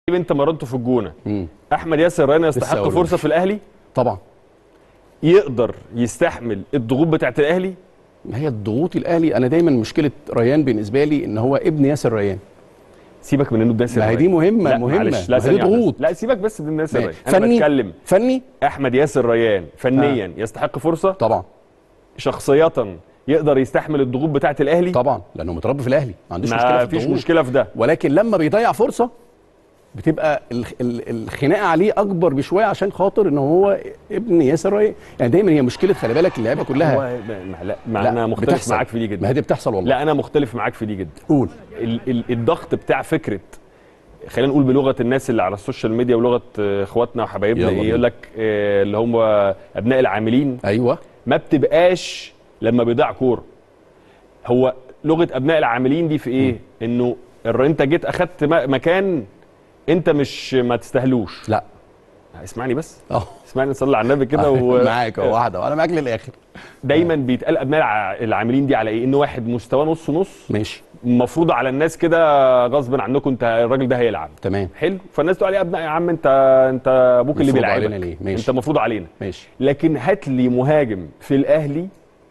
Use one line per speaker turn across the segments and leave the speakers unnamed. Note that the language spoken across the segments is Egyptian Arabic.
انت مرنته في الجونه
مم.
احمد ياسر ريان
لسه
يستحق
أقول
فرصه
لك.
في الاهلي
طبعا
يقدر يستحمل الضغوط بتاعه الاهلي
ما هي الضغوط الاهلي انا دايما مشكله ريان بالنسبه لي ان هو ابن ياسر ريان
سيبك من انه ده
ما هي دي مهمه
لا
مهمه
معلش لا
ما هي
ثانية واحدة.
ضغوط
لا سيبك بس من ياسر ريان انا
فني
بتكلم
فني
احمد ياسر ريان فنيا يستحق فرصه
طبعا
شخصيه يقدر يستحمل الضغوط بتاعه الاهلي
طبعا لانه متربي في الاهلي ما عندوش مشكله
ما
في
فيش
الضغوط.
مشكله في ده
ولكن لما بيضيع فرصه بتبقى ال- ال- الخناقه عليه اكبر بشويه عشان خاطر ان هو ابن ياسر ريان يعني دايما هي مشكله خلي بالك اللعيبه كلها
هو ما لا ما
لا،
انا مختلف
بتحصل.
معاك في دي
ما
جدا
هي دي بتحصل والله
لا انا مختلف معاك في دي جدا
قول
ال ال الضغط بتاع فكره خلينا نقول بلغه الناس اللي على السوشيال ميديا ولغه آه، اخواتنا وحبايبنا
يلا
إيه،
بينا.
يقول لك آه، اللي هم ابناء العاملين
ايوه
ما بتبقاش لما بيضيع كوره هو لغه ابناء العاملين دي في ايه انه الر- انت جيت اخدت م- مكان انت مش ما تستاهلوش
لا
اسمعني بس
اه
اسمعني صلي على النبي كده و...
معاك اهو واحده وانا معاك للاخر
دايما بيتقال ابناء الع- العاملين دي على ايه ان واحد مستواه نص نص
ماشي
مفروض على الناس كده غصب عنكم انت الراجل ده هيلعب
تمام
حلو فالناس تقول عليه ابناء يا عم انت انت ابوك اللي
مفروض
بيلعبك
علينا ليه؟ ماشي.
انت مفروض علينا
ماشي
لكن هات لي مهاجم في الاهلي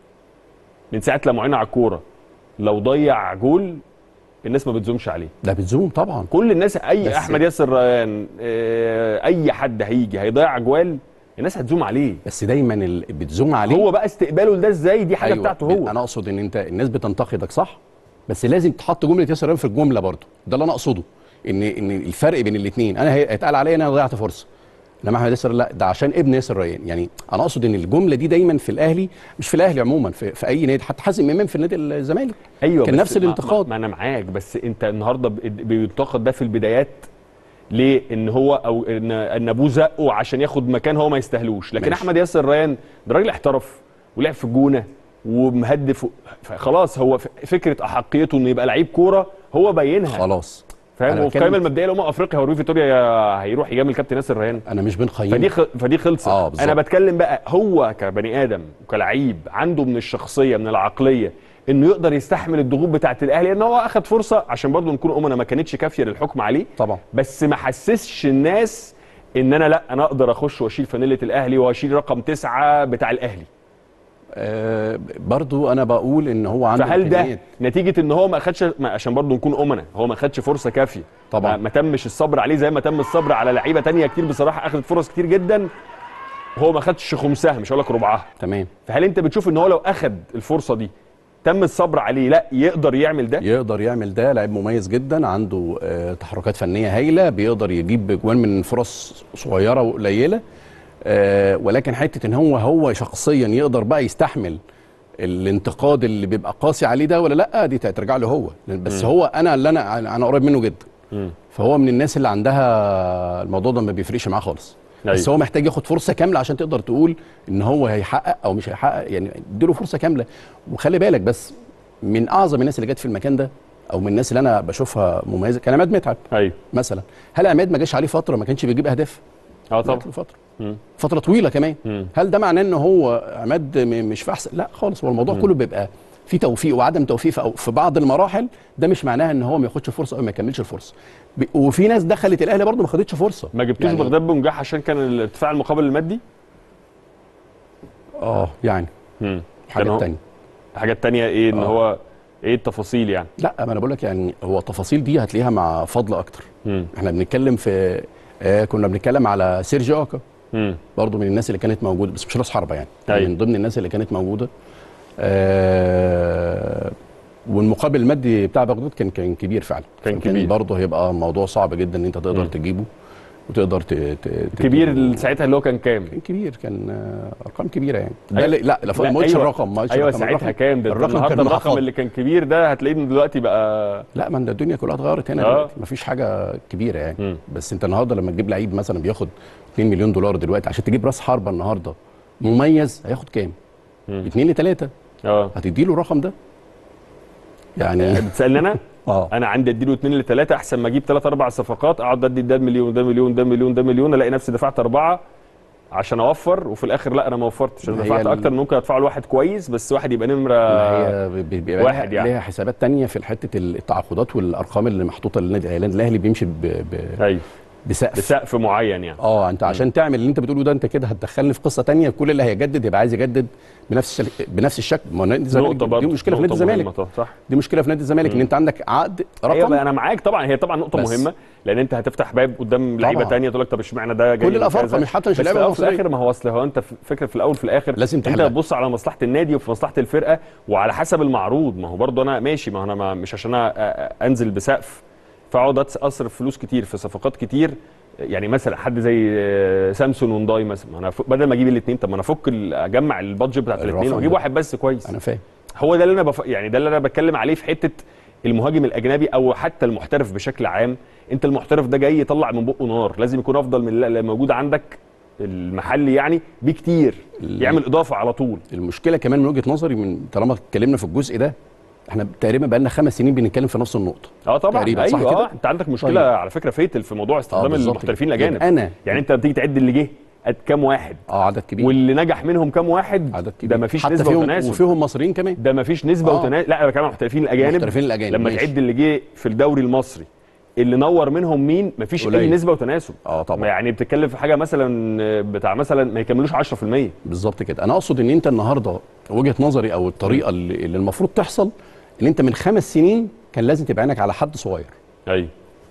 من ساعه لما وعينا على الكوره لو ضيع جول الناس ما بتزومش عليه
ده بتزوم طبعا
كل الناس اي
بس-
احمد ياسر ريان اه، اي حد هيجي هيضيع جوال الناس هتزوم عليه
بس دايما ال... بتزوم عليه
هو بقى استقباله ده ازاي دي حاجه
أيوة.
بتاعته هو
انا اقصد ان انت الناس بتنتقدك صح بس لازم تحط جمله ياسر ريان في الجمله برضو ده اللي انا اقصده ان ان الفرق بين الاثنين انا هي- هيتقال عليا ان انا ضيعت فرصه انما احمد ياسر لا ده عشان ابن ياسر ريان يعني انا اقصد ان الجمله دي دايما في الاهلي مش في الاهلي عموما في, في اي نادي حتى حازم امام في النادي الزمالك
ايوه
كان
بس
نفس
ما-
الانتقاد.
ما, ما انا معاك بس انت النهارده ب- بينتقد ده في البدايات ليه ان هو او ان ان ابوه زقه عشان ياخد مكان هو ما يستاهلوش لكن
ماشي.
احمد ياسر ريان ده راجل احترف ولعب في الجونه ومهدف خلاص هو ف- فكره احقيته انه يبقى لعيب كوره هو بينها
خلاص
فاهم
أنا
وفي القائمه
بتكلم-
المبدئيه لامم افريقيا هيروح فيتوريا هيروح يجامل كابتن ياسر ريان
انا مش بنقيم
فدي خ... فدي خلصت
آه، بالظبط.
انا بتكلم بقى هو كبني ادم وكلعيب عنده من الشخصيه من العقليه انه يقدر يستحمل الضغوط بتاعه الاهلي لان هو اخد فرصه عشان برضه نكون امنا ما كانتش كافيه للحكم عليه
طبعا
بس ما حسسش الناس ان انا لا انا اقدر اخش واشيل فانيله الاهلي واشيل رقم تسعة بتاع الاهلي
آه برضو انا بقول ان هو عنده
فهل ده
إمكانيات.
نتيجه ان هو ما اخدش ما عشان برضه نكون امنا هو ما اخدش فرصه كافيه
طبعا.
ما, ما تمش الصبر عليه زي ما تم الصبر على لعيبه تانية كتير بصراحه اخذت فرص كتير جدا وهو ما خدش خمسها مش هقول لك ربعها
تمام
فهل انت بتشوف ان هو لو اخد الفرصه دي تم الصبر عليه لا يقدر يعمل ده
يقدر يعمل ده لاعب مميز جدا عنده آه، تحركات فنيه هايله بيقدر يجيب اجوان من فرص صغيره وقليله آه، ولكن حته ان هو هو شخصيا يقدر بقى يستحمل الانتقاد اللي بيبقى قاسي عليه ده ولا لا دي ترجع له هو لأن- بس
مم.
هو انا اللي انا انا قريب منه جدا
مم.
فهو من الناس اللي عندها الموضوع ده ما بيفرقش معاه خالص بس
أيوة.
هو محتاج ياخد فرصه كامله عشان تقدر تقول ان هو هيحقق او مش هيحقق يعني اديله فرصه كامله وخلي بالك بس من اعظم الناس اللي جت في المكان ده او من الناس اللي انا بشوفها مميزه كان عماد متعب
ايوه
مثلا هل عماد ما جاش عليه فتره ما كانش بيجيب اهداف
اه طبعا
جات له فتره
مم.
فتره طويله كمان
مم.
هل ده معناه ان هو عماد م- مش في احسن لا خالص هو الموضوع كله بيبقى في توفيق وعدم توفيق في, أو في بعض المراحل ده مش معناها ان هو ما ياخدش فرصه او ما يكملش الفرصه ب- وفي ناس دخلت الاهلي برضه ما خدتش فرصه
ما جبتوش
يعني-
بغداد بنجاح عشان كان الارتفاع المقابل المادي
اه يعني
مم. كان
حاجات
هو-
تانية
حاجات تانية ايه ان
آه.
هو ايه التفاصيل يعني
لا ما انا بقول لك يعني هو التفاصيل دي هتلاقيها مع فضل اكتر
مم.
احنا بنتكلم في آه كنا بنتكلم على سيرجي اوكا
مم.
برضه من الناس اللي كانت موجوده بس مش راس حربه يعني
أيوة.
من ضمن الناس اللي كانت موجوده آه والمقابل المادي بتاع بغداد كان كان كبير فعلا
كان
فكان
كبير.
برضه هيبقى موضوع صعب جدا ان انت تقدر
مم.
تجيبه وتقدر ت... ت...
كبير
تجيبه.
ساعتها اللي هو كان كام
كان كبير كان آه، ارقام كبيره يعني ده
أيوة.
اللي- لا لا ما قلتش الرقم ما قلتش
ايوه
الرقم.
ساعتها
الرقم-
كام ده
الرقم
النهارده
كان
الرقم
منخفض.
اللي كان كبير ده هتلاقيه إنه دلوقتي بقى
لا ما انت الدنيا كلها اتغيرت هنا
آه.
دلوقتي مفيش حاجه كبيره يعني
مم.
بس انت النهارده لما تجيب لعيب مثلا بياخد 2 مليون دولار دلوقتي عشان تجيب راس حربه النهارده مميز هياخد كام؟
مم.
2 ل 3
اه
هتدي له الرقم ده؟ يعني
بتسالني انا
اه
انا عندي اديله 2 ل 3 احسن ما اجيب 3 4 صفقات اقعد ادي ده مليون ده مليون ده مليون ده مليون الاقي نفسي دفعت اربعه عشان اوفر وفي الاخر لا انا ما وفرتش انا
ما هي
دفعت
ال-
اكتر من ممكن ادفعه لواحد كويس بس واحد يبقى نمره
هي بي- بي- بيبقى
واحد
ليها,
يعني.
ليها حسابات تانية في حته التعاقدات والارقام اللي محطوطه للنادي الاهلي النادي الاهلي بيمشي ب... ب...
ايوه
بسقف
بسقف معين يعني
اه انت عشان تعمل اللي انت بتقوله ده انت كده هتدخلني في قصه تانية كل اللي هيجدد يبقى عايز يجدد بنفس الشك... بنفس الشكل ما هو نادي الزمالك
نقطه
دي
برضه
مشكله في نادي
نقطة
الزمالك
مهمة طبعاً، صح
دي مشكله في نادي الزمالك ان انت عندك عقد
ايوه
رقم
بقى انا معاك طبعا هي طبعا نقطه
بس.
مهمه لان انت هتفتح باب قدام لعيبه
طبعاً.
تانية تقول لك طب اشمعنى ده جاي
كل الأفارقة،
كذا.
مش حتى مش
بس في
اللعيبة
الاول وفي
المصرية.
الاخر ما هو اصل هو انت في- فكره في الاول وفي الاخر
لازم
انت
تحلها.
تبص على مصلحه النادي وفي مصلحه الفرقه وعلى حسب المعروض ما هو برضه انا ماشي ما هو انا ما مش عشان أنا أ- أ- انزل بسقف فاقعد أتس- اصرف فلوس كتير في صفقات كتير يعني مثلا حد زي آه، سامسون ونداي مثلا ما انا ف- بدل ما اجيب الاثنين طب ما انا افك ال- اجمع البادجت بتاعت الاثنين
الرقم
واجيب
ده.
واحد بس كويس
انا فاهم
هو ده اللي انا بف... يعني ده اللي انا بتكلم عليه في حته المهاجم الاجنبي او حتى المحترف بشكل عام انت المحترف ده جاي يطلع من بقه نار لازم يكون افضل من اللي موجود عندك المحلي يعني بكتير
ال-
يعمل اضافه على طول
المشكله كمان من وجهه نظري من طالما اتكلمنا في الجزء ده احنا تقريبا بقى لنا خمس سنين بنتكلم في نفس النقطه
اه طبعا
تقريبا،
ايوه
صح كده؟
آه. انت عندك مشكله
طيب.
على فكره فيتل في موضوع استخدام
بالظبط
المحترفين
كده.
الاجانب
يبقى أنا-
يعني انت بتيجي تعد اللي جه قد كام واحد
اه عدد كبير
واللي نجح منهم كام واحد
عدد كبير
ده مفيش
حتى
نسبه
فيهم
وتناسب
وفيهم مصريين كمان
ده مفيش نسبه
آه.
وتناسب لا انا بتكلم عن المحترفين الاجانب
المحترفين الأجانب،
لما
ماشي.
تعد اللي جه في الدوري المصري اللي نور منهم مين مفيش اي
قليل.
نسبه وتناسب
اه طبعا.
ما يعني بتتكلم في حاجه مثلا بتاع مثلا ما يكملوش 10%
بالظبط كده انا اقصد ان انت النهارده وجهه نظري او الطريقه اللي, اللي المفروض تحصل ان انت من خمس سنين كان لازم تبقى عينك على حد صغير
ايوه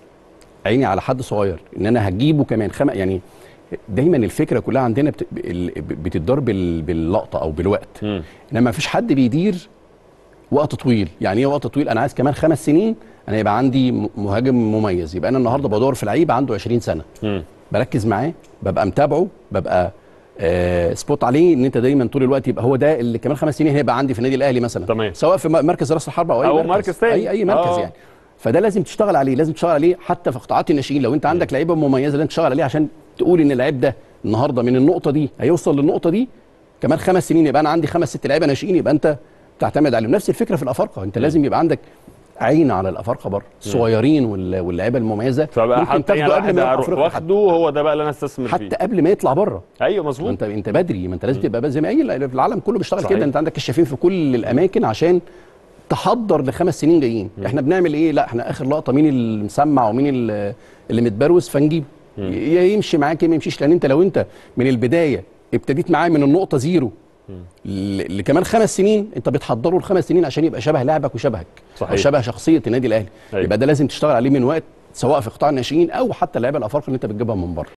عيني على حد صغير ان انا هجيبه كمان خم... يعني دايما الفكره كلها عندنا بت... ال- بتدار بال... باللقطه او بالوقت
مم.
انما ما فيش حد بيدير وقت طويل يعني ايه وقت طويل انا عايز كمان خمس سنين انا يبقى عندي م- مهاجم مميز يبقى انا النهارده بدور في لعيب عنده 20 سنه
مم.
بركز معاه ببقى متابعه ببقى آه سبوت عليه ان انت دايما طول الوقت يبقى هو ده اللي كمان خمس سنين هيبقى عندي في النادي الاهلي مثلا
تمام.
سواء في م- مركز راس الحربه او اي
أو
مركز,
مركز تاني.
اي اي مركز
آه.
يعني فده لازم تشتغل عليه لازم تشتغل عليه حتى في قطاعات الناشئين لو انت عندك لعيبه مميزه لازم تشتغل عليه عشان تقول ان اللعيب ده النهارده من النقطه دي هيوصل للنقطه دي كمان خمس سنين يبقى انا عندي خمس ست لعيبه ناشئين يبقى انت تعتمد عليهم نفس الفكره في الافارقه انت لازم يبقى عندك عين على الافارقه بره الصغيرين وال- واللعيبه المميزه
فبقى
ممكن
حتى يعني
تاخده قبل
واحد
ما يروح
اروح
افريقيا حتى,
واخده هو ده بقى اللي انا استثمر فيه
حتى قبل ما يطلع بره
ايوه
ما
مظبوط
انت انت بدري ما انت لازم تبقى زي ما اي في العالم كله بيشتغل
صحيح.
كده انت عندك كشافين في كل الاماكن عشان تحضر لخمس سنين جايين احنا بنعمل ايه لا احنا اخر لقطه مين اللي مسمع ومين اللي اللي متبروز فنجيبه يا يمشي معاك يا ما يمشيش لان انت لو انت من البدايه ابتديت معاه من النقطه زيرو ل- لكمان خمس سنين انت بتحضره لخمس سنين عشان يبقى شبه لاعبك وشبهك
صحيح.
او شبه شخصيه النادي الاهلي
أيوة.
يبقى ده لازم تشتغل عليه من وقت سواء في قطاع الناشئين او حتى اللعيبه الافارقه اللي انت بتجيبها من بره